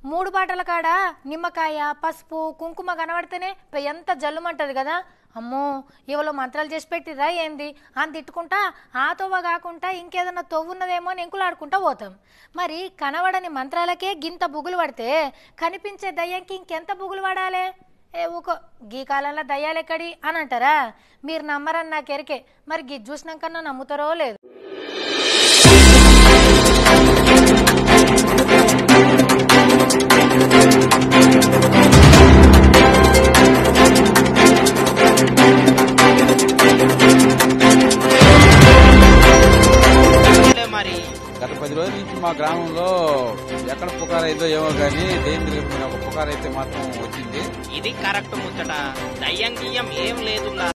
మూడు బాటల కాడ నిమ్మకాయ పసుపు కుంకుమ కనబడితేనే పె- ఎంత జల్లుమంటది కదా అమ్మో ఇవలో మంత్రాలు చేసి పెట్టిరా ఏంది అని తిట్టుకుంటా ఆ తొవ్వ కాకుండా ఇంకేదన్నా తొవ్వున్నదేమో అని ఎంకులాడుకుంటా పోతాం మరి కనబడని మంత్రాలకే గింత బుగులు పడితే కనిపించే దయ్యంకి ఇంకెంత బుగులు పడాలి ఏ ఊకో గీ కాలంలో దయ్యాలెక్కడి అని అంటారా మీరు నమ్మరని నాకు ఎరికే మరి గి చూసినాకన్నా నమ్ముతారో లేదు లే మరి గత పది రోజుల నుంచి మా గ్రామంలో ఎక్కడ పుకారైందో ఏమో కానీ దెయ్యం తిరిగిపోయిన ఒక పుకారు అయితే మాత్రం వచ్చింది ఇది కరెక్ట్ ముచ్చట దయ్యం గియ్యం ఏం లేదు